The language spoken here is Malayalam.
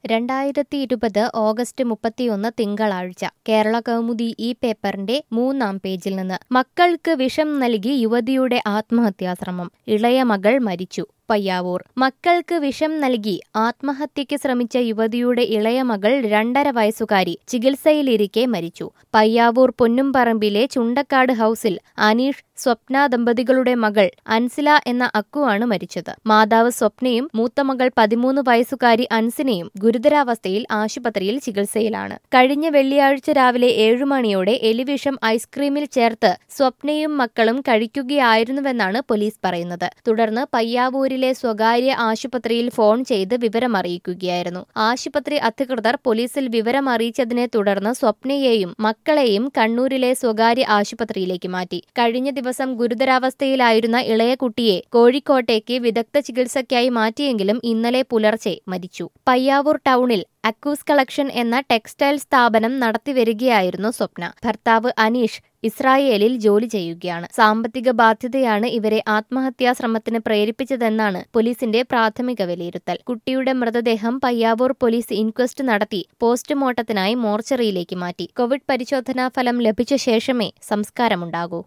രണ്ടായിരത്തി ഇരുപത് ഓഗസ്റ്റ് മുപ്പത്തിയൊന്ന് തിങ്കളാഴ്ച കേരള കൗമുദി ഈ പേപ്പറിന്റെ മൂന്നാം പേജിൽ നിന്ന് മക്കൾക്ക് വിഷം നൽകി യുവതിയുടെ ആത്മഹത്യാശ്രമം ഇളയ മകൾ മരിച്ചു പയ്യാവൂർ മക്കൾക്ക് വിഷം നൽകി ആത്മഹത്യയ്ക്ക് ശ്രമിച്ച യുവതിയുടെ ഇളയ മകൾ രണ്ടര വയസ്സുകാരി ചികിത്സയിലിരിക്കെ മരിച്ചു പയ്യാവൂർ പൊന്നുംപറമ്പിലെ ചുണ്ടക്കാട് ഹൌസിൽ അനീഷ് സ്വപ്ന ദമ്പതികളുടെ മകൾ അൻസില എന്ന അക്കുവാണ് മരിച്ചത് മാതാവ് സ്വപ്നയും മൂത്ത മകൾ പതിമൂന്ന് വയസ്സുകാരി അൻസിനയും ഗുരുതരാവസ്ഥയിൽ ആശുപത്രിയിൽ ചികിത്സയിലാണ് കഴിഞ്ഞ വെള്ളിയാഴ്ച രാവിലെ ഏഴുമണിയോടെ എലിവിഷം ഐസ്ക്രീമിൽ ചേർത്ത് സ്വപ്നയും മക്കളും കഴിക്കുകയായിരുന്നുവെന്നാണ് പോലീസ് പറയുന്നത് തുടർന്ന് പയ്യാവൂരിലെ സ്വകാര്യ ആശുപത്രിയിൽ ഫോൺ ചെയ്ത് വിവരമറിയിക്കുകയായിരുന്നു ആശുപത്രി അധികൃതർ പോലീസിൽ വിവരമറിയിച്ചതിനെ തുടർന്ന് സ്വപ്നയെയും മക്കളെയും കണ്ണൂരിലെ സ്വകാര്യ ആശുപത്രിയിലേക്ക് മാറ്റി കഴിഞ്ഞ ദിവസം ഗുരുതരാവസ്ഥയിലായിരുന്ന ഇളയ കുട്ടിയെ കോഴിക്കോട്ടേക്ക് വിദഗ്ധ ചികിത്സയ്ക്കായി മാറ്റിയെങ്കിലും ഇന്നലെ പുലർച്ചെ മരിച്ചു പയ്യാവൂർ ടൗണിൽ അക്കൂസ് കളക്ഷൻ എന്ന ടെക്സ്റ്റൈൽ സ്ഥാപനം നടത്തിവരികയായിരുന്നു സ്വപ്ന ഭർത്താവ് അനീഷ് ഇസ്രായേലിൽ ജോലി ചെയ്യുകയാണ് സാമ്പത്തിക ബാധ്യതയാണ് ഇവരെ ആത്മഹത്യാ ശ്രമത്തിന് പ്രേരിപ്പിച്ചതെന്നാണ് പോലീസിന്റെ പ്രാഥമിക വിലയിരുത്തൽ കുട്ടിയുടെ മൃതദേഹം പയ്യാവൂർ പോലീസ് ഇൻക്വസ്റ്റ് നടത്തി പോസ്റ്റ്മോർട്ടത്തിനായി മോർച്ചറിയിലേക്ക് മാറ്റി കോവിഡ് പരിശോധനാ ഫലം ലഭിച്ച ശേഷമേ സംസ്കാരമുണ്ടാകൂ